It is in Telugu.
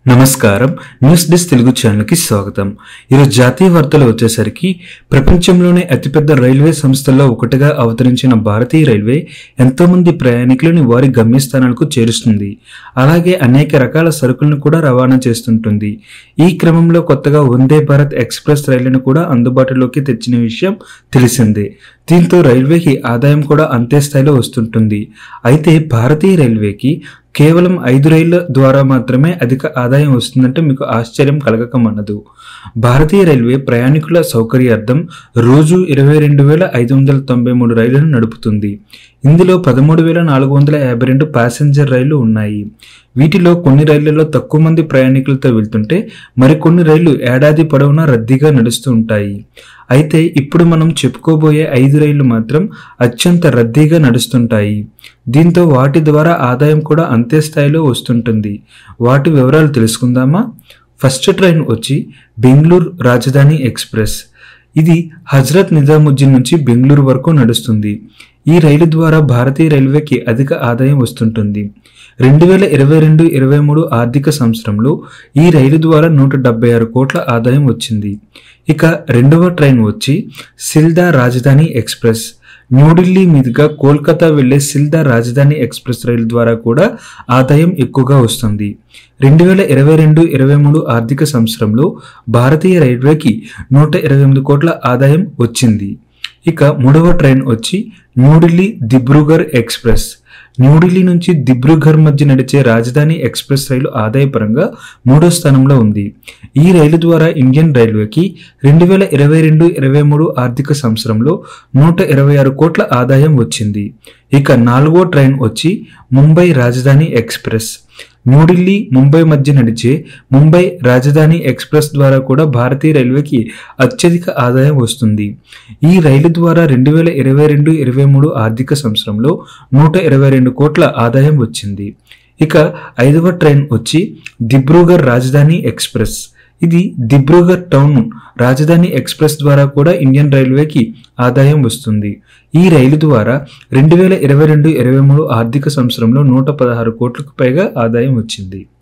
నమస్కారం న్యూస్ డెస్క్ తెలుగు ఛానల్కి స్వాగతం ఈరోజు జాతీయ వార్తలు వచ్చేసరికి ప్రపంచంలోనే అతిపెద్ద రైల్వే సంస్థల్లో ఒకటిగా అవతరించిన భారతీయ రైల్వే ఎంతోమంది ప్రయాణికులని వారి గమ్యస్థానాలకు చేరుస్తుంది అలాగే అనేక రకాల సరుకులను కూడా రవాణా చేస్తుంటుంది ఈ క్రమంలో కొత్తగా వందే భారత్ ఎక్స్ప్రెస్ రైళ్లను కూడా అందుబాటులోకి తెచ్చిన విషయం తెలిసిందే దీంతో రైల్వేకి ఆదాయం కూడా అంతే స్థాయిలో వస్తుంటుంది అయితే భారతీయ రైల్వేకి కేవలం ఐదు రైళ్ల ద్వారా మాత్రమే అధిక ఆదాయం వస్తుందంటే మీకు ఆశ్చర్యం కలగకమన్నదు భారతీయ రైల్వే ప్రయాణికుల సౌకర్యార్థం రోజు ఇరవై రెండు వేల ఐదు వందల తొంభై మూడు రైళ్లను నడుపుతుంది ఇందులో పదమూడు వేల నాలుగు వందల యాభై రెండు ప్యాసింజర్ రైళ్లు ఉన్నాయి వీటిలో కొన్ని రైళ్లలో తక్కువ మంది ప్రయాణికులతో వెళ్తుంటే మరికొన్ని రైళ్లు ఏడాది పొడవునా రద్దీగా నడుస్తూ ఉంటాయి అయితే ఇప్పుడు మనం చెప్పుకోబోయే ఐదు రైళ్లు మాత్రం అత్యంత రద్దీగా నడుస్తుంటాయి దీంతో వాటి ద్వారా ఆదాయం కూడా అంతే స్థాయిలో వస్తుంటుంది వాటి వివరాలు తెలుసుకుందామా ఫస్ట్ ట్రైన్ వచ్చి బెంగళూరు రాజధాని ఎక్స్ప్రెస్ ఇది హజ్రత్ నిజాముద్దీన్ నుంచి బెంగళూరు వరకు నడుస్తుంది ఈ రైలు ద్వారా భారతీయ రైల్వేకి అధిక ఆదాయం వస్తుంటుంది రెండు వేల ఇరవై రెండు ఇరవై మూడు ఆర్థిక సంవత్సరంలో ఈ రైలు ద్వారా నూట డెబ్బై ఆరు కోట్ల ఆదాయం వచ్చింది ఇక రెండవ ట్రైన్ వచ్చి సిల్దా రాజధాని ఎక్స్ప్రెస్ న్యూఢిల్లీ మీదుగా కోల్కతా వెళ్లే సిల్దా రాజధాని ఎక్స్ప్రెస్ రైలు ద్వారా కూడా ఆదాయం ఎక్కువగా వస్తుంది రెండు వేల ఇరవై రెండు ఇరవై మూడు ఆర్థిక సంవత్సరంలో భారతీయ రైల్వేకి నూట ఇరవై ఎనిమిది కోట్ల ఆదాయం వచ్చింది ఇక మూడవ ట్రైన్ వచ్చి న్యూఢిల్లీ దిబ్రూగర్ ఎక్స్ప్రెస్ న్యూఢిల్లీ నుంచి దిబ్రూఘర్ మధ్య నడిచే రాజధాని ఎక్స్ప్రెస్ రైలు ఆదాయపరంగా మూడో స్థానంలో ఉంది ఈ రైలు ద్వారా ఇండియన్ రైల్వేకి రెండు వేల ఇరవై రెండు ఇరవై మూడు ఆర్థిక సంవత్సరంలో నూట ఇరవై ఆరు కోట్ల ఆదాయం వచ్చింది ఇక నాలుగో ట్రైన్ వచ్చి ముంబై రాజధాని ఎక్స్ప్రెస్ న్యూఢిల్లీ ముంబై మధ్య నడిచే ముంబై రాజధాని ఎక్స్ప్రెస్ ద్వారా కూడా భారతీయ రైల్వేకి అత్యధిక ఆదాయం వస్తుంది ఈ రైలు ద్వారా రెండు వేల ఇరవై రెండు ఇరవై మూడు ఆర్థిక సంవత్సరంలో నూట ఇరవై రెండు కోట్ల ఆదాయం వచ్చింది ఇక ఐదవ ట్రైన్ వచ్చి దిబ్రూగర్ రాజధాని ఎక్స్ప్రెస్ ఇది దిబ్రూగర్ టౌన్ రాజధాని ఎక్స్ప్రెస్ ద్వారా కూడా ఇండియన్ రైల్వేకి ఆదాయం వస్తుంది ఈ రైలు ద్వారా రెండు వేల ఇరవై రెండు ఇరవై మూడు ఆర్థిక సంవత్సరంలో నూట పదహారు కోట్లకు పైగా ఆదాయం వచ్చింది